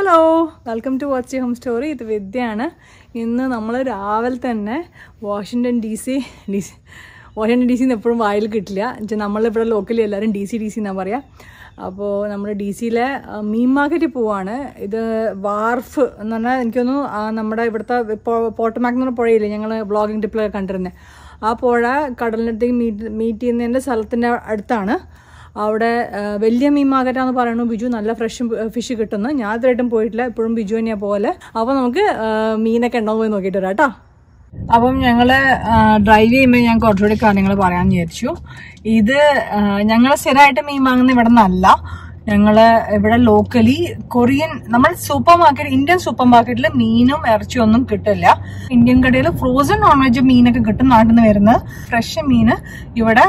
Hello welcome to watch home story ഇത് വിദ്യയാണ് ഇന്ന് നമ്മൾ രാവിലെ തന്നെ Washington D C D C Washington D സിന്ന് എപ്പോഴും വായിൽ കിട്ടില്ല എന്നുവെച്ചാൽ നമ്മളിവിടെ ലോക്കലി എല്ലാവരും ഡി സി ഡി സി എന്നാണ് പറയുക അപ്പോൾ നമ്മൾ ഡി സിയിലെ മീൻ മാർക്കറ്റിൽ പോവാണ് ഇത് വാർഫ് എന്ന് പറഞ്ഞാൽ എനിക്കൊന്നു നമ്മുടെ ഇവിടുത്തെ പോട്ടമാക്ക് എന്ന് പറഞ്ഞ പുഴയില്ലേ ഞങ്ങൾ ബ്ലോഗിംഗ് ട്രിപ്പിലൊക്കെ കണ്ടിരുന്നത് ആ പുഴ കടലിനടുത്തേക്ക് മീറ്റ് മീറ്റ് ചെയ്യുന്നതിൻ്റെ സ്ഥലത്തിൻ്റെ അടുത്താണ് അവിടെ ആ, വലിയ മീൻ മാർക്കറ്റാന്ന് പറയുന്നു ബിജു നല്ല ഫ്രഷ് ഫിഷ് കിട്ടുന്നു ഞാൻ ഇതുവരെയായിട്ടും പോയിട്ടില്ല ഇപ്പോഴും ബിജു തന്നെയാ പോലെ അപ്പോൾ നമുക്ക് ആ, മീനൊക്കെ ഉണ്ടോ എന്ന് പോയി നോക്കിയിട്ട് വരാം കേട്ടോ അപ്പം ഞങ്ങള് ഡ്രൈവ് ചെയ്യുമ്പോൾ ഞാൻ കുറച്ചുകൂടി കാര്യങ്ങൾ പറയാൻ വിചാരിച്ചു ഇത് ഞങ്ങൾ സ്ഥിരമായിട്ട് മീൻ വാങ്ങുന്ന ഇവിടെ നിന്നല്ല ഞങ്ങള് ഇവിടെ ലോക്കലി കൊറിയൻ നമ്മൾ സൂപ്പർ മാർക്കറ്റ് ഇന്ത്യൻ സൂപ്പർ മാർക്കറ്റിൽ മീനും ഇറച്ചിയും ഒന്നും കിട്ടില്ല ഇന്ത്യൻ കടയിൽ ഫ്രോസൺ നോൺ വെജ് മീനൊക്കെ കിട്ടും നാട്ടിൽ നിന്ന് വരുന്നത് ഫ്രഷ് മീന് ഇവിടെ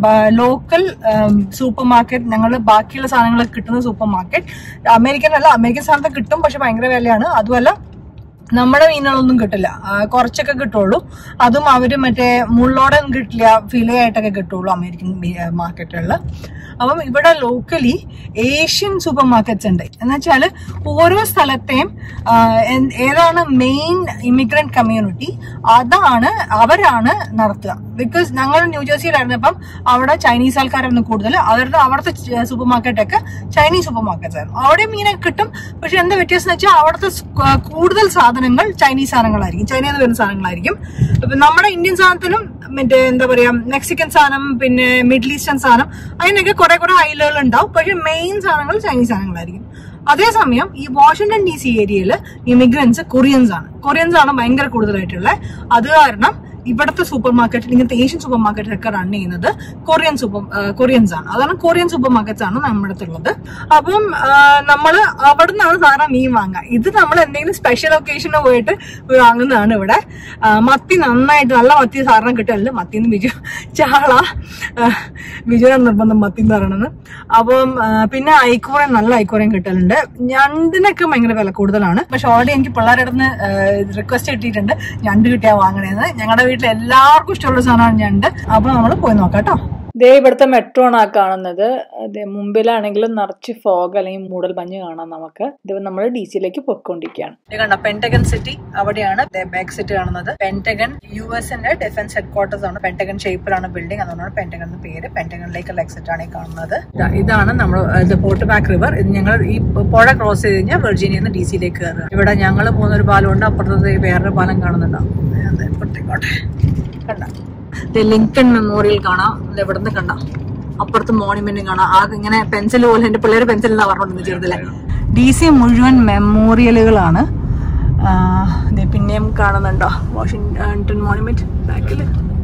ലോക്കൽ സൂപ്പർ മാർക്കറ്റ് ഞങ്ങൾ ബാക്കിയുള്ള സാധനങ്ങളൊക്കെ കിട്ടുന്ന സൂപ്പർ മാർക്കറ്റ് അമേരിക്കൻ അല്ല അമേരിക്കൻ സാധനത്തെ കിട്ടും പക്ഷെ ഭയങ്കര വിലയാണ് അതുമല്ല നമ്മുടെ മീനുകളൊന്നും കിട്ടില്ല ആ, കുറച്ചൊക്കെ കിട്ടുള്ളൂ അതും അവര് മറ്റേ മുള്ളോടെ ഒന്നും കിട്ടില്ല ഫിലെ ആയിട്ടൊക്കെ കിട്ടുള്ളൂ അമേരിക്കൻ മാർക്കറ്റുകളിൽ അപ്പം ഇവിടെ ലോക്കലി ഏഷ്യൻ സൂപ്പർ മാർക്കറ്റ്സ് ഉണ്ട് എന്ന് വെച്ചാല് ഓരോ സ്ഥലത്തെയും ആ, എൻ- ഏതാണ് മെയിൻ ഇമിഗ്രന്റ് കമ്മ്യൂണിറ്റി അതാണ് അവരാണ് നടത്തുക ബിക്കോസ് ഞങ്ങൾ ന്യൂജേഴ്സിയിലായിരുന്നപ്പം അവിടെ ചൈനീസ് ആൾക്കാരായിരുന്നു കൂടുതൽ അവരുടെ അവിടുത്തെ സൂപ്പർ മാർക്കറ്റ് ഒക്കെ ചൈനീസ് സൂപ്പർ മാർക്കറ്റ്സ് ആയിരുന്നു അവിടെ മീനൊക്കെ കിട്ടും പക്ഷെ എന്താ വ്യത്യാസം എന്ന് വെച്ചാൽ അവിടുത്തെ സ്- ആ, കൂടുതൽ സാധനങ്ങൾ ചൈനീസ് സാധനങ്ങളായിരിക്കും ചൈനയിൽ നിന്ന് വരുന്ന സാധനങ്ങളായിരിക്കും ഇപ്പൊ നമ്മുടെ ഇന്ത്യൻ സാധനത്തിലും മറ്റേ എന്താ പറയാ മെക്സിക്കൻ സാധനം പിന്നെ മിഡിൽ ഈസ്റ്റേൺ സാധനം അതിനൊക്കെ കുറെ കുറെ ഐലുകൾ ഉണ്ടാവും പക്ഷെ മെയിൻ സാധനങ്ങൾ ചൈനീസ് സാധനങ്ങളായിരിക്കും അതേസമയം ഈ വാഷിംഗ്ടൺ ഡി സി ഏരിയയിൽ ഇമിഗ്രൻസ് കൊറിയൻസ് ആണ് കൊറിയൻസ് ആണ് ഭയങ്കര കൂടുതലായിട്ടുള്ളത് അത് കാരണം ഇവിടുത്തെ സൂപ്പർ മാർക്കറ്റിൽ ഇങ്ങനത്തെ ഏഷ്യൻ സൂപ്പർ മാർക്കറ്റിലൊക്കെ റൺ ചെയ്യുന്നത് കൊറിയൻ സൂപ്പർ കൊറിയൻസ് ആണ് അതാണ് കൊറിയൻ സൂപ്പർ മാർക്കറ്റ്സ് ആണ് നമ്മുടെ അടുത്തുള്ളത് അപ്പം നമ്മൾ അവിടെ നിന്നാണ് സാധാരണ മീൻ വാങ്ങുക ഇത് നമ്മൾ എന്തെങ്കിലും സ്പെഷ്യൽ ഒക്കേഷന് പോയിട്ട് വാങ്ങുന്നതാണ് ഇവിടെ ആ, മത്തി നന്നായിട്ട് നല്ല മത്തി സാധാരണ കിട്ടലുണ്ട് മത്തിന്ന് ബിജു ചാള ആ, ബിജുവിനാണ് നിർബന്ധം മത്തി എന്ന് പറയണത് അപ്പം ആ, പിന്നെ ഐക്കോറയും നല്ല ഐക്കോറയും കിട്ടലുണ്ട് ഞണ്ടിനൊക്കെ ഭയങ്കര വില കൂടുതലാണ് പക്ഷെ ഓൾറെഡി എനിക്ക് പിള്ളേരുടെ അടുത്ത് റിക്വസ്റ്റ് കിട്ടിയിട്ടുണ്ട് ഞണ്ട് കിട്ടിയാ വാങ്ങണേന്ന് ഞങ്ങളുടെ വീട്ടിൽ എല്ലാവർക്കും ഇഷ്ടമുള്ള സാധനമാണ് ഞണ്ട് അപ്പൊ നമ്മൾ പോയി നോക്കാം കേട്ടോ ദേ ഇവിടുത്തെ മെട്രോ ആണ് ആ കാണുന്നത് ദേ മുമ്പിലാണെങ്കിലും നിറച്ച് ഫോഗ് അല്ലെങ്കിൽ മൂടൽ മഞ്ഞ് കാണാം നമുക്ക് ഇത് നമ്മൾ ഡി സിയിലേക്ക് പൊയ്ക്കൊണ്ടിരിക്കുകയാണ് കണ്ട പെന്റഗൺ സിറ്റി അവിടെയാണ് ബാക്ക് സിറ്റി കാണുന്നത് പെന്റഗൺ യു എസിന്റെ ഡിഫൻസ് ഹെഡ് ക്വാർട്ടേഴ്സ് ആണ് പെന്റഗൺ ഷേപ്പിലാണ് ബിൽഡിംഗ് അതുകൊണ്ടാണ് പെന്റഗൺ എന്ന് പേര് പെന്റഗണിലേക്കുള്ള എക്സിറ്റ് ആണ് ഈ കാണുന്നത് ഇതാ- ഇതാണ് നമ്മൾ പോർട്ട് ബാക്ക് റിവർ ഇത് ഞങ്ങൾ ഈ പുഴ ക്രോസ് ചെയ്ത് കഴിഞ്ഞാൽ വെർജീനിയിൽ നിന്ന് ഡി സിയിലേക്ക് കയറുക ഇവിടെ ഞങ്ങൾ പോകുന്ന ഒരു പാലമുണ്ട് അപ്പുറത്ത് വേറൊരു പാലം കാണുന്നുണ്ടാവും അതെ, ഇപ്പുറത്തേക്കോട്ടെ കണ്ട ദേ ലിങ്കൺ മെമ്മോറിയൽ കാണാം ഇത് എവിടുന്ന് കണ്ടാം അപ്പുറത്ത് മോണിമെന്റ് കാണാം ആ ഇങ്ങനെ പെൻസിൽ പോലെ എന്റെ പിള്ളേര് പെൻസിൽ എന്നാ പറഞ്ഞോണ്ട് ചെറുതിലെ ഡി സി മുഴുവൻ മെമ്മോറിയലുകളാണ് ആ, ദേ പിന്നെയും കാണുന്നുണ്ടോ വാഷിംഗ്ടൺ മോണിമെന്റ് ബാക്കിൽ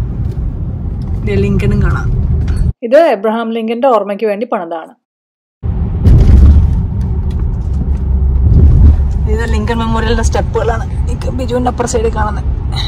ലിങ്കണും കാണാം ഇത് എബ്രഹാം ലിങ്കന്റെ ഓർമ്മയ്ക്ക് വേണ്ടി പണിതാണ് ഇത് ലിങ്കൺ മെമ്മോറിയലിന്റെ സ്റ്റെപ്പുകളാണ് ബിജുവിന്റെ അപ്പുറ സൈഡിൽ കാണുന്നത്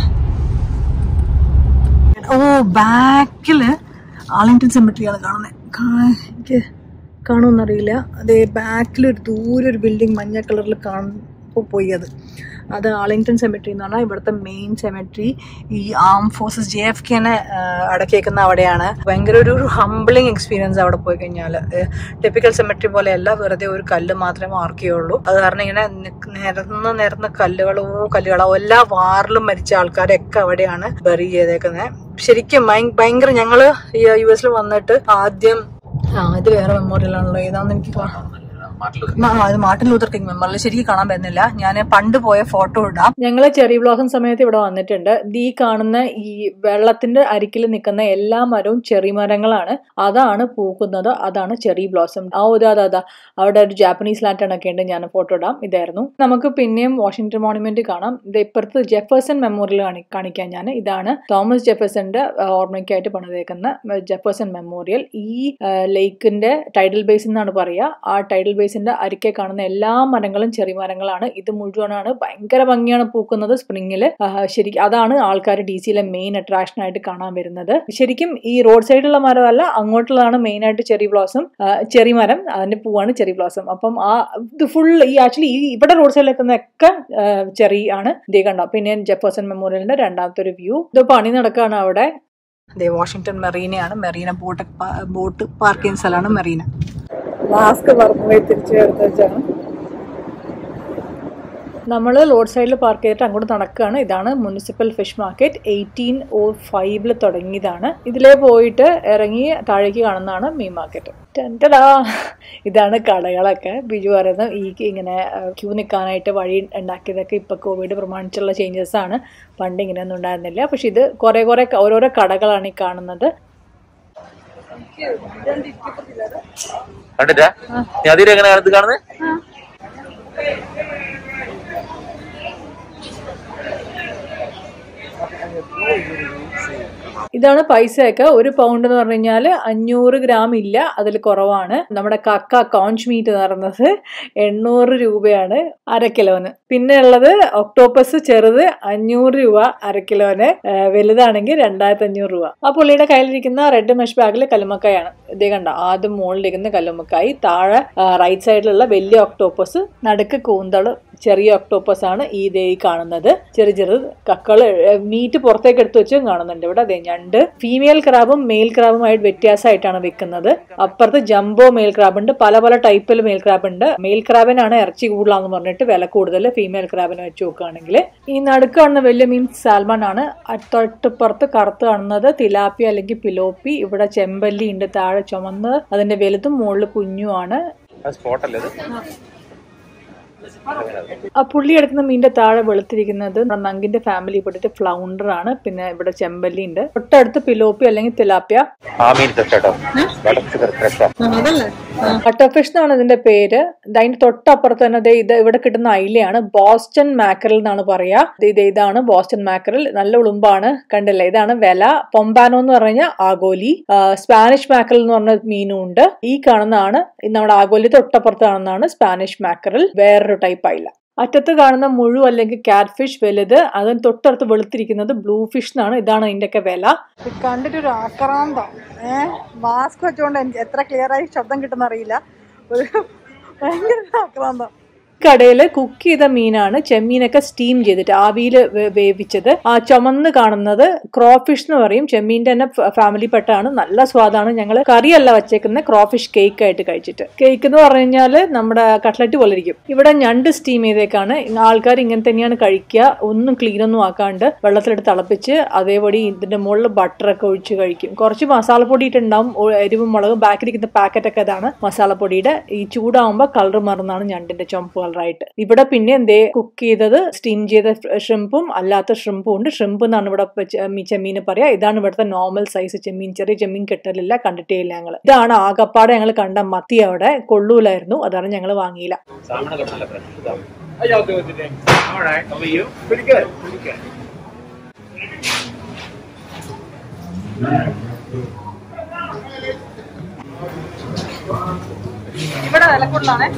ഓ ബാക്കില് ആളിങ്ടൺ സെമിട്രിയാണ് കാണുന്നത് എനിക്ക് കാണുമെന്നറിയില്ല അതേ ബാക്കിൽ ഒരു ദൂരെ ഒരു ബിൽഡിംഗ് മഞ്ഞ കളറിൽ കാണുമ്പോൾ പോയി അത് അത് ആളിങ്ടൺ സെമിട്രി എന്ന് പറഞ്ഞാൽ ഇവിടുത്തെ മെയിൻ സെമിട്രി ഈ ആം ഫോഴ്സസ് ജെ എഫ് കെനെ അടക്കിയേക്കുന്ന അവിടെയാണ് ഭയങ്കര ഒരു ഹംബിളിങ് എക്സ്പീരിയൻസ് അവിടെ പോയി കഴിഞ്ഞാൽ ടിപ്പിക്കൽ സെമിട്രി പോലെയല്ല വെറുതെ ഒരു കല്ല് മാത്രമേ മാർക്ക് ചെയ്യുള്ളൂ അത് കാരണം ഇങ്ങനെ നിക്ക് നിരന്ന് നിരന്ന കല്ലുകളോ കല്ലുകളോ എല്ലാ വാറിലും മരിച്ച ആൾക്കാരൊക്കെ അവിടെയാണ് ബറി ചെയ്തേക്കുന്നത് ശരിക്കും ഭയ- ഭയങ്കര ഞങ്ങള് യു എസിൽ വന്നിട്ട് ആദ്യം ആ ഇത് വേറെ മെമ്മോറിയൽ ആണല്ലോ ഏതാന്ന് എനിക്ക് കാ- ആ, അത് മാർട്ടിൻ ലൂതർ കിങ് മെമ്മോറിയൽ ശരിക്കും കാണാൻ പറ്റുന്നില്ല ഞാൻ പണ്ട് പോയ ഫോട്ടോ ഇടാം ഞങ്ങൾ ചെറി ബ്ലോസം സമയത്ത് ഇവിടെ വന്നിട്ടുണ്ട് ഇത് ഈ കാണുന്ന ഈ വെള്ളത്തിന്റെ അരികിൽ നിൽക്കുന്ന എല്ലാ മരവും ചെറി മരങ്ങളാണ് അതാണ് പൂക്കുന്നത് അതാണ് ചെറി ബ്ലോസം ആ ഒരു അതാ അതാ അവിടെ ഒരു ജാപ്പനീസ് ലാൻറ്റൺ ഒക്കെ ഉണ്ട് ഞാൻ ഫോട്ടോ ഇടാം ഇതായിരുന്നു നമുക്ക് പിന്നെയും വാഷിംഗ്ടൺ മോണുമെന്റ് കാണാം ഇത് ഇപ്പുറത്ത് ജെഫേഴ്സൺ മെമ്മോറിയൽ കാണി കാണിക്കാൻ ഞാൻ ഇതാണ് തോമസ് ജെഫേഴ്സന്റെ ആ, ഓർമ്മയ്ക്കായിട്ട് പണിതേക്കുന്ന ആ, ജെഫേഴ്സൺ മെമ്മോറിയൽ ഈ ആ, ലേക്കിന്റെ ടൈഡൽ ബേസ് എന്നാണ് പറയുക ആ ടൈഡൽ ബേസിന്റെ അരിക്കെ കാണുന്ന എല്ലാ മരങ്ങളും ചെറിയ മരങ്ങളാണ് ഇത് മുഴുവനാണ് ഭയങ്കര ഭംഗിയാണ് പൂക്കുന്നത് സ്പ്രിങ്ങില് ശരിക്കും അതാണ് ആൾക്കാർ ഡി സിയിലെ മെയിൻ അട്രാക്ഷൻ ആയിട്ട് കാണാൻ വരുന്നത് ശരിക്കും ഈ റോഡ് സൈഡിലുള്ള മരമല്ല അങ്ങോട്ടുള്ളതാണ് മെയിൻ ആയിട്ട് ചെറി ബ്ലോസം ചെറി മരം അതിന്റെ പൂവാണ് ചെറി ബ്ലോസം അപ്പം ആ ഇത് ഫുൾ ഈ ആക്ച്വലി ഈ ഇവിടെ റോഡ് സൈഡിൽ നിൽക്കുന്നതൊക്കെ ചെറി ആണ് ഇതേ കണ്ടോ പിന്നെ ജെഫേഴ്സൺ മെമ്മോറിയലിന്റെ രണ്ടാമത്തെ ഒരു വ്യൂ ഇത് പണി നടക്കുകയാണ് അവിടെ അതെ വാഷിംഗ്ടൺ മെറീനയാണ് മെറീന ബോട്ട് ബോട്ട് പാർക്ക് ചെയ്യുന്ന സ്ഥലമാണ് മെറീന മാസ്ക് മറന്നുപോയി തിരിച്ചു എടുത്ത് വെച്ചാണ് നമ്മൾ റോഡ് സൈഡിൽ പാർക്ക് ചെയ്തിട്ട് അങ്ങോട്ട് നടക്കുകയാണ് ഇതാണ് municipal fish market eighteen oh ഫൈവില് തുടങ്ങിയതാണ് ഇതിലേ പോയിട്ട് ഇറങ്ങി താഴേക്ക് കാണുന്നതാണ് മീൻ മാർക്കറ്റ് ടെൻറ്റടാ ഇതാണ് കടകളൊക്കെ ബിജു പറയുന്നത് ഈ ഇങ്ങനെ ക്യൂ നിൽക്കാനായിട്ട് വഴി ഉണ്ടാക്കിയതൊക്കെ ഇപ്പൊ കോവിഡ് പ്രമാണിച്ചുള്ള ചേഞ്ചസ് ആണ് പണ്ട് ഇങ്ങനെയൊന്നും ഉണ്ടായിരുന്നില്ല പക്ഷെ ഇത് കുറെ കുറെ ഓരോരോ കടകളാണ് ഈ കാണുന്നത് കണ്ടിട്ടാ നീ അതിൽ എങ്ങനെയാണ് ഇത് കാണുന്നത് ഇതാണ് പൈസയൊക്കെ ഒരു പൗണ്ട് എന്ന് പറഞ്ഞു കഴിഞ്ഞാൽ അഞ്ഞൂറ് ഗ്രാം ഇല്ല അതിൽ കുറവാണ് നമ്മുടെ കക്ക കോഞ്ച് മീറ്റ് എന്ന് പറയുന്നത് എണ്ണൂറ് രൂപയാണ് അര കിലോന് പിന്നെ ഉള്ളത് ഒക്ടോപ്പസ് ചെറുത് അഞ്ഞൂറ് രൂപ അര കിലോന് ആ, വലുതാണെങ്കിൽ രണ്ടായിരത്തി അഞ്ഞൂറ് രൂപ ആ പുള്ളിയുടെ കയ്യിലിരിക്കുന്ന റെഡ് മെഷ് ബാഗിൽ കല്ലുമ്മക്കായാണ് ഇതേ കണ്ട ആദ്യം മുകളിലിരിക്കുന്ന കല്ലുമ്മക്കായി താഴെ റൈറ്റ് സൈഡിലുള്ള വലിയ ഒക്ടോപ്പസ് നടുക്ക് കൂന്തള് ചെറിയ ഒക്ടോപ്പസ് ആണ് ഈ ദേ ഈ കാണുന്നത് ചെറിയ ചെറു കക്കള് മീറ്റ് പുറത്തേക്ക് എടുത്തു വെച്ചും കാണുന്നുണ്ട് ഇവിടെ അതെ ഞണ്ട് ഫീമെയിൽ ക്രാബും മെയിൽ ക്രാബുമായിട്ട് വ്യത്യാസമായിട്ടാണ് വെക്കുന്നത് അപ്പുറത്ത് ജംബോ മെയിൽ ക്രാബ് ഉണ്ട് പല പല ടൈപ്പിൽ മെയിൽ ക്രാബ് ഉണ്ട് മെയിൽ ക്രാബിനാണ് ഇറച്ചി കൂടുതലാന്ന് പറഞ്ഞിട്ട് വില കൂടുതൽ ഫീമെയിൽ ക്രാബിനെ വെച്ച് നോക്കുകയാണെങ്കിൽ ഈ നടുക്ക് കാണുന്ന വലിയ മീൻ സാൽമൺ ആണ് തൊട്ടിപ്പുറത്ത് കറുത്ത് കാണുന്നത് തിലാപ്പി അല്ലെങ്കിൽ പിലോപ്പി ഇവിടെ ചെമ്പല്ലി ഉണ്ട് താഴെ ചുമന്ന് അതിന്റെ വലുതും മുകളിൽ കുഞ്ഞുമാണ് സ്പോട്ടല്ലേ ഇത് ആ പുള്ളി എടുക്കുന്ന മീനിന്റെ താഴെ വെളുത്തിരിക്കുന്നത് നമ്മുടെ നങ്കിന്റെ ഫാമിലി പെട്ടിട്ട് ഫ്ലൗണ്ടർ ആണ് പിന്നെ ഇവിടെ ചെമ്പല്ലി ഉണ്ട് തൊട്ടടുത്ത് പിലോപ്പി അല്ലെങ്കിൽ തിലാപ്പിയ ആ മീൻ ഫ്രഷ് കേട്ടോ ബട്ടർ ഫ്രഷാ ബട്ടർ ഫിഷ് എന്നാണ് ഇതിന്റെ പേര് ഇത് അതിന്റെ തൊട്ടപ്പുറത്ത് തന്നെ ദേ ഇത് ഇവിടെ കിട്ടുന്ന അയിലയാണ് ബോസ്റ്റൺ മാക്കറൽ എന്നാണ് പറയാ ദേ ഇത് ഇതാണ് ബോസ്റ്റൺ മാക്കറൽ നല്ല ഉളുമ്പാണ് കണ്ടില്ലേ ഇതാണ് വില പൊമ്പാനോ എന്ന് പറഞ്ഞ ആഗോലി ആ, സ്പാനിഷ് മാക്കറൽ എന്ന് പറഞ്ഞ മീനും ഉണ്ട് ഈ കാണുന്നതാണ് ഈ നമ്മുടെ ആഗോലി തൊട്ടപ്പുറത്ത് കാണുന്നതാണ് സ്പാനിഷ് മാക്കറൽ വേറൊരു ടൈപ്പ് അയില അറ്റത്ത് കാണുന്ന മുഴു അല്ലെങ്കിൽ കാറ്റ് ഫിഷ് വലുത് അതിന് തൊട്ടടുത്ത് വെളുത്തിരിക്കുന്നത് ബ്ലൂ ഫിഷ് എന്നാണ് ഇതാണ് ഇതിന്റെയൊക്കെ വില കണ്ടിട്ടൊരു ആക്രാന്തം ഏ മാസ്ക് വെച്ചുകൊണ്ട് എനിക്ക് എത്ര ക്ലിയർ ആയി ശബ്ദം കിട്ടുന്ന അറിയില്ല ഒരു ഭയങ്കര ആക്രാന്തം കടയിൽ കുക്ക് ചെയ്ത മീനാണ് ചെമ്മീനൊക്കെ സ്റ്റീം ചെയ്തിട്ട് ആവിയിൽ വേവിച്ചത് ആ ചുമന്ന് കാണുന്നത് ക്രോഫിഷ് എന്ന് പറയും ചെമ്മീന്റെ തന്നെ ഫാമിലി പെട്ടാണ് നല്ല സ്വാദാണ് ഞങ്ങൾ കറിയല്ല വച്ചേക്കുന്നത് ക്രോഫിഷ് കേക്ക് ആയിട്ട് കഴിച്ചിട്ട് കേക്ക് എന്ന് പറഞ്ഞു കഴിഞ്ഞാൽ നമ്മുടെ കട്ട്ലറ്റ് പോലെ ഇരിക്കും ഇവിടെ ഞണ്ട് സ്റ്റീം ചെയ്തേക്കാണ് ആൾക്കാർ ഇങ്ങനെ തന്നെയാണ് കഴിക്കുക ഒന്നും ക്ലീൻ ഒന്നും ആക്കാണ്ട് വെള്ളത്തിലെടുത്ത് തിളപ്പിച്ച് അതേപടി ഇതിന്റെ മുകളിൽ ബട്ടറൊക്കെ ഒഴിച്ച് കഴിക്കും കുറച്ച് മസാലപ്പൊടി ഇട്ടുണ്ടാവും ഒ- എരിവും മുളകും ബാക്കിലിരിക്കുന്ന പാക്കറ്റൊക്കെ ഇതാണ് മസാലപ്പൊടിയുടെ ഈ ചൂടാവുമ്പോൾ കളർ മറന്നാണ് ഞണ്ടിന്റെ ചുമപ്പ് കളറായിട്ട് ഇവിടെ പിന്നെ എന്തേ കുക്ക് ചെയ്തത് സ്റ്റീം ചെയ്ത ഷ്രിമ്പും അല്ലാത്ത ഷ്രിമ്പും ഉണ്ട് ഷ്രിമ്പ് എന്നാണ് ഇവിടെ ചെ- മീ- ചെമ്മീന് പറയാ ഇതാണ് ഇവിടുത്തെ നോർമൽ സൈസ് ചെമ്മീൻ ചെറിയ ചെമ്മീൻ കിട്ടലില്ല കണ്ടിട്ടേ ഇല്ല ഞങ്ങൾ ഇതാണ് ആകപ്പാടെ ഞങ്ങൾ കണ്ട മത്തി അവിടെ കൊള്ളൂലായിരുന്നു അതാണ് ഞങ്ങൾ വാങ്ങിയില്ല സാമണ നല്ല fresh How y'all doing today? All right. How are you? Pretty good. Pretty good. ഇവിടെ വില കൂടുതലാണേ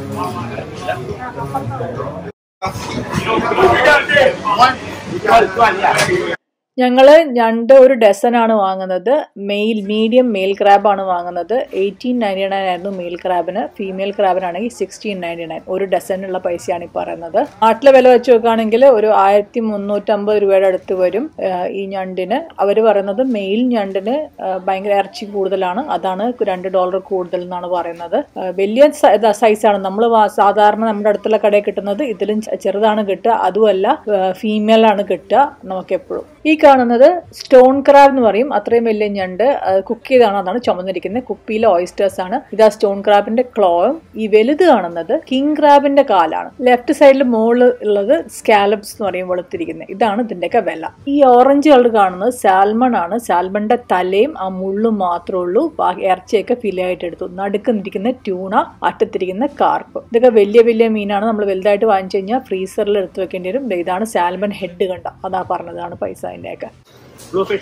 ഞങ്ങള് ഞണ്ട് ഒരു ഡസൻ ആണ് വാങ്ങുന്നത് മെയിൽ മീഡിയം മെയിൽ ക്രാബ് ആണ് വാങ്ങുന്നത് എയ്റ്റീൻ നയൻറ്റി നയൻ ആയിരുന്നു മെയിൽ ക്രാബിന് ഫീമെയിൽ ക്രാബിനാണെങ്കിൽ സിക്സ്റ്റീൻ നയൻറ്റി നയൻ ഒരു ഡസനുള്ള പൈസയാണ് ഈ പറയുന്നത് നാട്ടിലെ വില വെച്ച് നോക്കുകയാണെങ്കിൽ ഒരു ആയിരത്തി മുന്നൂറ്റമ്പത് രൂപയുടെ അടുത്ത് വരും ആ, ഈ ഞണ്ടിന് അവർ പറയുന്നത് മെയിൽ ഞണ്ടിന് ആ, ഭയങ്കര ഇറച്ചി കൂടുതലാണ് അതാണ് രണ്ട് ഡോളർ കൂടുതൽ എന്നാണ് പറയുന്നത് ആ, വലിയ സൈസാണ് നമ്മൾ സാധാരണ നമ്മുടെ അടുത്തുള്ള കടയിൽ കിട്ടുന്നത് ഇതിലും ചെ- ചെറുതാണ് കിട്ടുക അതുമല്ല ഫീമെയിൽ ആണ് കിട്ടുക നമുക്ക് എപ്പോഴും ഈ കാണുന്നത് സ്റ്റോൺ ക്രാബ് എന്ന് പറയും അത്രയും വലിയ ഞണ്ട് കുക്ക് ചെയ്താണ് അതാണ് ചുമന്നിരിക്കുന്നത് കുപ്പിയിലെ ഓയിസ്റ്റേഴ്സ് ആണ് ഇതാ സ്റ്റോൺ ക്രാബിന്റെ ക്ലോയും ഈ വലുത് കാണുന്നത് കിങ് ക്രാബിന്റെ കാലാണ് ലെഫ്റ്റ് സൈഡിൽ മുകളിൽ ഉള്ളത് സ്കാലപ്സ് എന്ന് പറയും വെളുത്തിരിക്കുന്നത് ഇതാണ് ഇതിന്റെയൊക്കെ വില ഈ ഓറഞ്ച് കളർ കാണുന്നത് സാൽമൺ ആണ് സാൽമണിന്റെ തലയും ആ മുള്ളും മാത്രമേ ഉള്ളൂ ബാക്കി ഇറച്ചിയൊക്കെ ഫിൽ ആയിട്ട് എടുത്തു നടുക്ക് നിൽക്കുന്ന ട്യൂണ അറ്റത്തിരിക്കുന്ന കാർപ്പ് ഇതൊക്കെ വലിയ വലിയ മീനാണ് നമ്മൾ വലുതായിട്ട് വാങ്ങിച്ചു കഴിഞ്ഞാൽ ഫ്രീസറിൽ എടുത്തു വെക്കേണ്ടി വരും ദേ ഇതാണ് സാൽമൺ ഹെഡ് കണ്ട അതാ പറഞ്ഞതാണ് പൈസ അതിന്റെയൊക്കെ Bluefish.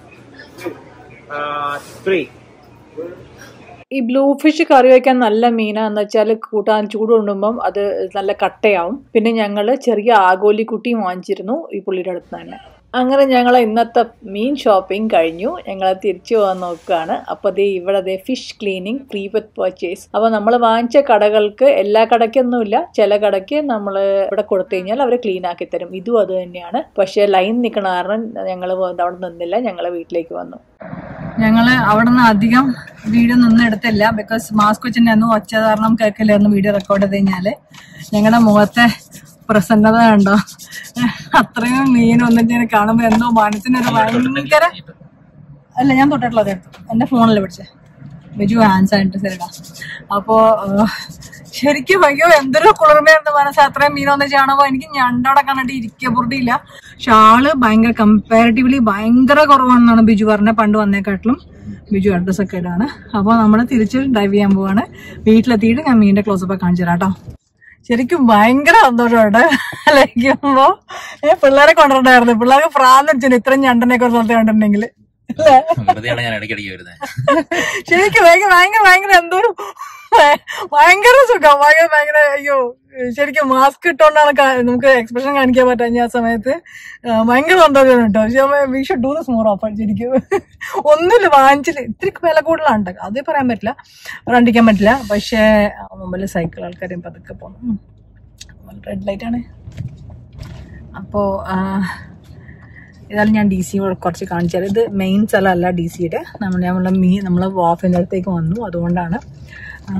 Uh, three. ഈ ബ്ലൂ ഫിഷ് കറി വയ്ക്കാൻ നല്ല മീനാ എന്ന് വെച്ചാൽ കൂട്ടാൻ ചൂട് കൊണ്ടുമ്പം അത് നല്ല കട്ടയാവും പിന്നെ ഞങ്ങൾ ചെറിയ ആഗോലി കുട്ടിയും വാങ്ങിച്ചിരുന്നു ഈ പുള്ളിയുടെ അടുത്ത് തന്നെ അങ്ങനെ ഞങ്ങൾ ഇന്നത്തെ മീൻ ഷോപ്പിംഗ് കഴിഞ്ഞു ഞങ്ങൾ തിരിച്ചു പോകാൻ നോക്കുകയാണ് അപ്പോൾ ദേ ഇവിടെ ദേ fish cleaning free with purchase അപ്പോൾ നമ്മൾ വാങ്ങിച്ച കടകൾക്ക് എല്ലാ കടയ്ക്കൊന്നുമില്ല ചില കടയ്ക്ക് നമ്മൾ ഇവിടെ കൊടുത്തു കഴിഞ്ഞാൽ അവർ ക്ലീൻ ആക്കി തരും ഇതും അത് തന്നെയാണ് പക്ഷേ ലൈൻ നിൽക്കണ കാരണം ഞങ്ങൾ അവിടെ നിന്നില്ല ഞങ്ങൾ വീട്ടിലേക്ക് വന്നു ഞങ്ങള് അവിടെ നിന്ന് അധികം വീഡിയോ ഒന്നും എടുത്തില്ല ബിക്കോസ് മാസ്ക് വെച്ചിട്ട് ഒന്നും ഒച്ച കാരണം കേൾക്കില്ലായിരുന്നു വീഡിയോ റെക്കോർഡ് ചെയ്ത് കഴിഞ്ഞാല് ഞങ്ങളുടെ മുഖത്തെ പ്രസന്നത കണ്ടോ അത്രയും മീൻ ഒന്നിങ്ങനെ കാണുമ്പോ എന്തോ മനസ്സിനൊരു ഭയങ്കര അല്ല ഞാൻ തൊട്ടിട്ടുള്ളത് എടുത്തു എന്റെ ഫോണിൽ പിടിച്ചേ ബിജു ഹാൻഡ് സാനിറ്റൈസർ ഇടാം അപ്പോ ഏഹ്, ശരിക്കും അയ്യോ എന്തൊരു കുളിർമയുണ്ട് മനസ്സ് അത്രയും മീനൊന്നും കാണുമ്പോ എനിക്ക് ഞണ്ടവിടെ കണ്ടിട്ട് ഇരിക്കുക പൊറുതിയില്ല പക്ഷെ ആള് ഭയങ്കര കമ്പാരിറ്റീവ്ലി ഭയങ്കര കുറവാണെന്നാണ് ബിജു പറഞ്ഞത് പണ്ട് വന്നേക്കാട്ടിലും ബിജു അഡ്രസ് ഒക്കെ ഇടാണ് അപ്പോൾ നമ്മൾ തിരിച്ച് ഡ്രൈവ് ചെയ്യാൻ പോവാണ് വീട്ടിലെത്തിയിട്ട് ഞാൻ മീനിന്റെ ക്ലോസപ്പ് കാണിച്ചു തരാം കേട്ടോ ശരിക്കും ഭയങ്കര സന്തോഷമുണ്ട് ലയിക്കുമ്പോ ഏ പിള്ളേരെ കൊണ്ടുവരണ്ടായിരുന്നു പിള്ളേർക്ക് പ്രാന്തിച്ചു ഇത്രയും ഞണ്ടനെയൊക്കെ ഒരു സ്ഥലത്ത് കണ്ടിട്ടുണ്ടെങ്കിൽ അല്ലേ വെറുതെയാണ് ഞാൻ ഇടയ്ക്കിടയ്ക്ക് വരുന്നത് ശരിക്കും ഭയങ്കര ഭയങ്കര ഭയങ്കര എന്തോ ഒരു ഭയ- ഭയങ്കര സുഖം ഭയങ്കര ഭയങ്കര അയ്യോ ശരിക്കും മാസ്ക് ഇട്ടോണ്ടാണ് കാ- നമുക്ക് എക്സ്പ്രഷൻ കാണിക്കാൻ പറ്റാഞ്ഞ ആ സമയത്ത് ആ, ഭയങ്കര സന്തോഷം കേട്ടോ പക്ഷെ we should do this more offer ശരിക്കും ഒന്നുമില്ല വാങ്ങിച്ചില്ല ഇത്തിരി വില കൂടുതലാണ് ട്ടോ. അത് പറയാൻ പറ്റില്ല റണ്ടിക്കാൻ പറ്റില്ല പക്ഷേ മുമ്പിൽ സൈക്കിൾ ആൾക്കാരും പതുക്കെ പോകണം റെഡ് ലൈറ്റ് ആണ് അപ്പോൾ ഏതായാലും ഞാൻ ഡി സി കുറച്ച് കാണിച്ചാൽ ഇത് മെയിൻ സ്ഥലമല്ല ഡി സിയുടെ നമ്മൾ നമ്മളെ മീ നമ്മൾ വാഫിൻ്റെ അടുത്തേക്ക് വന്നു അതുകൊണ്ടാണ് ആ,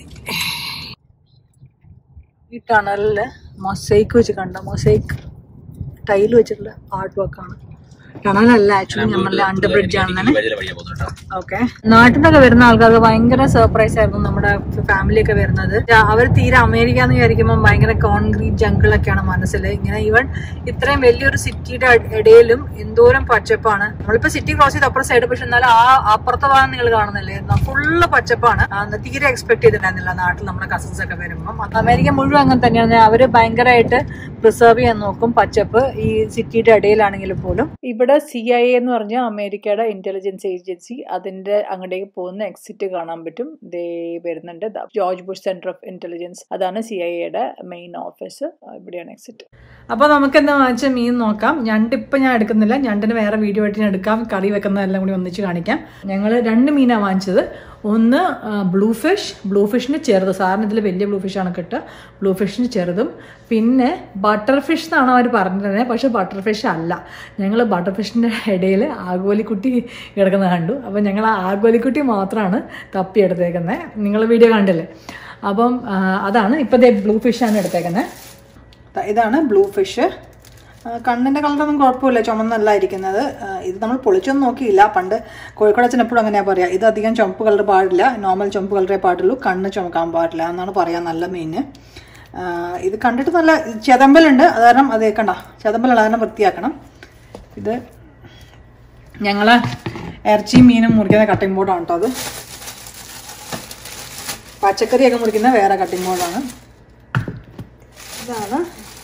ഈ ടണലിൽ മൊസൈക്ക് വെച്ച് കണ്ട മൊസൈക്ക് ടൈൽ വെച്ചിട്ടുള്ള ആർട്ട് വർക്കാണ് ടണലല്ല ആക്ച്വലി നമ്മളുടെ അണ്ടർ ബ്രിഡ്ജ് ആണെന്നാണ് വഴിയാ പോകുന്നുണ്ടോ ഓക്കെ നാട്ടിൽ നിന്നൊക്കെ വരുന്ന ആൾക്കാർക്ക് ഭയങ്കര സർപ്രൈസ് ആയിരുന്നു നമ്മുടെ ഫാമിലി ഒക്കെ വരുന്നത് അവർ തീരെ അമേരിക്ക എന്ന് വിചാരിക്കുമ്പോൾ ഭയങ്കര കോൺക്രീറ്റ് ജംഗിളൊക്കെയാണ് മനസ്സിൽ ഇങ്ങനെ ഈവൻ ഇത്രയും വലിയൊരു സിറ്റിയുടെ ഇടയിലും എന്തോരം പച്ചപ്പാണ് നമ്മളിപ്പോ സിറ്റി ക്രോസ് ചെയ്ത് അപ്പുറം സൈഡ് പക്ഷെ എന്നാലും ആ അപ്പുറത്തെ ഭാഗം നിങ്ങൾ കാണുന്നില്ലേ ഫുള്ള് പച്ചപ്പാണ് ആ, തീരെ എക്സ്പെക്ട് ചെയ്തിട്ടുണ്ടായിരുന്നില്ല നാട്ടിൽ നമ്മുടെ കസിൻസ് ഒക്കെ വരുമ്പോൾ അമേരിക്ക മുഴുവൻ അങ്ങനെ തന്നെയാണ് അവര് ഭയങ്കരമായിട്ട് പ്രിസർവ് ചെയ്യാൻ നോക്കും പച്ചപ്പ് ഈ സിറ്റിയുടെ ഇടയിലാണെങ്കിൽ പോലും ഇവിടെ സി ഐ എന്ന് പറഞ്ഞ അമേരിക്കയുടെ ഇന്റലിജൻസ് ഏജൻസി അതിന്റെ അങ്ങോട്ടേക്ക് പോകുന്ന എക്സിറ്റ് കാണാൻ പറ്റും ദേ വരുന്നുണ്ട് ദാ George Bush Center of intelligence അതാണ് സി ഐ എയുടെ മെയിൻ ഓഫീസ് ഇവിടെയാണ് എക്സിറ്റ് അപ്പോൾ നമുക്ക് എന്താ വാങ്ങിച്ച മീൻ നോക്കാം ഞണ്ട് ഇപ്പം ഞാൻ എടുക്കുന്നില്ല ഞണ്ടിന് വേറെ വീഡിയോ ആയിട്ട് ഞാൻ എടുക്കാം കറി വെക്കുന്നതെല്ലാം കൂടി ഒന്നിച്ച് കാണിക്കാം ഞങ്ങൾ രണ്ട് മീനാണ് വാങ്ങിച്ചത് ഒന്ന് ബ്ലൂ ഫിഷ് ബ്ലൂ ഫിഷിന് ചെറുത് സാറിന് ഇതിൽ വലിയ ബ്ലൂ ഫിഷാണ് കിട്ടുക ബ്ലൂ ഫിഷിന് ചെറുതും പിന്നെ ബട്ടർ ഫിഷ് എന്നാണ് അവർ പറഞ്ഞിരുന്നത് പക്ഷേ ബട്ടർ ഫിഷ് അല്ല ഞങ്ങൾ ബട്ടർ ഫിഷിൻ്റെ ഇടയിൽ ആഗോലിക്കുട്ടി കിടക്കുന്നത് കണ്ടു അപ്പോൾ ഞങ്ങൾ ആ ആഗോലിക്കുട്ടി മാത്രമാണ് തപ്പിയെടുത്തേക്കുന്നത് നിങ്ങൾ വീഡിയോ കണ്ടില്ലേ അപ്പം ആ, അതാണ് ഇപ്പോൾ ദേ ബ്ലൂ ഫിഷാണ് എടുത്തേക്കുന്നത് ദാ ഇതാണ് ബ്ലൂ ഫിഷ് കണ്ണിൻ്റെ കളറൊന്നും കുഴപ്പമില്ല ചുമന്നല്ല ഇരിക്കുന്നത് ആ, ഇത് നമ്മൾ പൊളിച്ചൊന്നും നോക്കിയില്ല പണ്ട് കോഴിക്കോട് അച്ഛൻ എപ്പോഴും അങ്ങനെയാണ് പറയുക ഇത് അധികം ചുമപ്പ് കളർ പാടില്ല നോർമൽ ചുമപ്പ് കളറേ പാടുള്ളൂ കണ്ണ് ചുമക്കാൻ പാടില്ല എന്നാണ് പറയാ നല്ല മീന് ആ, ഇത് കണ്ടിട്ട് നല്ല ചെതമ്പലുണ്ട് അത് കാരണം അത് കണ്ട ചെതമ്പലുള്ള കാരണം വൃത്തിയാക്കണം ഇത് ഞങ്ങൾ ഇറച്ചി മീനും മുറിക്കുന്ന കട്ടിംഗ് ബോർഡാണ് കേട്ടോ അത് പച്ചക്കറിയൊക്കെ മുറിക്കുന്ന വേറെ കട്ടിംഗ് ബോർഡാണ് ഇതാണ്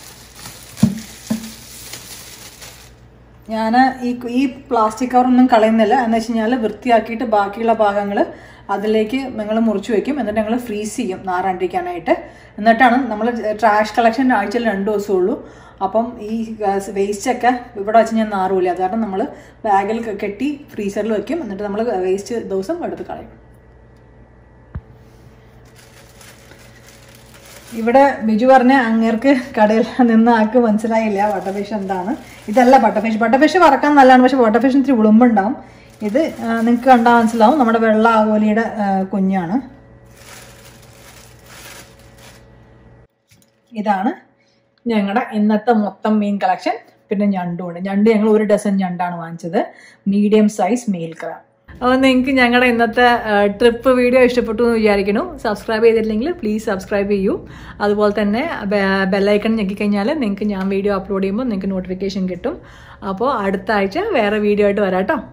ഞാൻ ഈ ഈ പ്ലാസ്റ്റിക് കവറൊന്നും കളയുന്നില്ല എന്ന് വെച്ച് കഴിഞ്ഞാൽ വൃത്തിയാക്കിയിട്ട് ബാക്കിയുള്ള ഭാഗങ്ങൾ അതിലേക്ക് നിങ്ങൾ മുറിച്ച് വെക്കും എന്നിട്ട് ഞങ്ങൾ ഫ്രീസ് ചെയ്യും നാറാണ്ടിരിക്കാനായിട്ട് എന്നിട്ടാണ് നമ്മൾ ട്രാഷ് കളക്ഷൻ ആഴ്ചയിൽ രണ്ട് ദിവസമേ ഉള്ളൂ അപ്പം ഈ വേസ്റ്റ് ഒക്കെ ഇവിടെ വെച്ച് ഞാൻ നാറൂല അത് കാരണം നമ്മൾ ബാഗിൽ കെട്ടി ഫ്രീസറിൽ വെക്കും എന്നിട്ട് നമ്മൾ വേസ്റ്റ് ദിവസം എടുത്ത് കളയും ഇവിടെ ബിജു പറഞ്ഞ അങ്ങേർക്ക് കടയിൽ നിന്ന് ആൾക്ക് മനസ്സിലായില്ല ബട്ടർഫിഷ് എന്താണ് ഇതല്ല ബട്ടർഫിഷ് ബട്ടർഫിഷ് വറക്കാൻ നല്ലതാണ് പക്ഷെ ബട്ടർഫിഷിന് ഇത്തിരി ഉളുമ്പുണ്ടാവും ഇത് നിങ്ങൾക്ക് കണ്ടാൽ മനസ്സിലാവും നമ്മുടെ വെള്ള ആകോലിയുടെ ആ, കുഞ്ഞാണ് ഇതാണ് ഞങ്ങളുടെ ഇന്നത്തെ മൊത്തം മീൻ കളക്ഷൻ പിന്നെ ഞണ്ടുണ്ട് ഞണ്ട് ഞങ്ങൾ ഒരു ഡസൻ ഞണ്ടാണ് വാങ്ങിച്ചത് മീഡിയം സൈസ് മെയിൽ ക്രാബ് അപ്പോൾ നിങ്ങൾക്ക് ഞങ്ങളുടെ ഇന്നത്തെ ട്രിപ്പ് വീഡിയോ ഇഷ്ടപ്പെട്ടു എന്ന് വിചാരിക്കുന്നു സബ്സ്ക്രൈബ് ചെയ്തിട്ടില്ലെങ്കിൽ പ്ലീസ് സബ്സ്ക്രൈബ് ചെയ്യൂ അതുപോലെ തന്നെ ബെല്ലൈക്കൺ ഞെക്കിക്കഴിഞ്ഞാൽ നിങ്ങൾക്ക് ഞാൻ വീഡിയോ അപ്ലോഡ് ചെയ്യുമ്പോൾ നിങ്ങൾക്ക് നോട്ടിഫിക്കേഷൻ കിട്ടും അപ്പോൾ അടുത്ത ആഴ്ച വേറെ വീഡിയോ ആയിട്ട് വരാം കേട്ടോ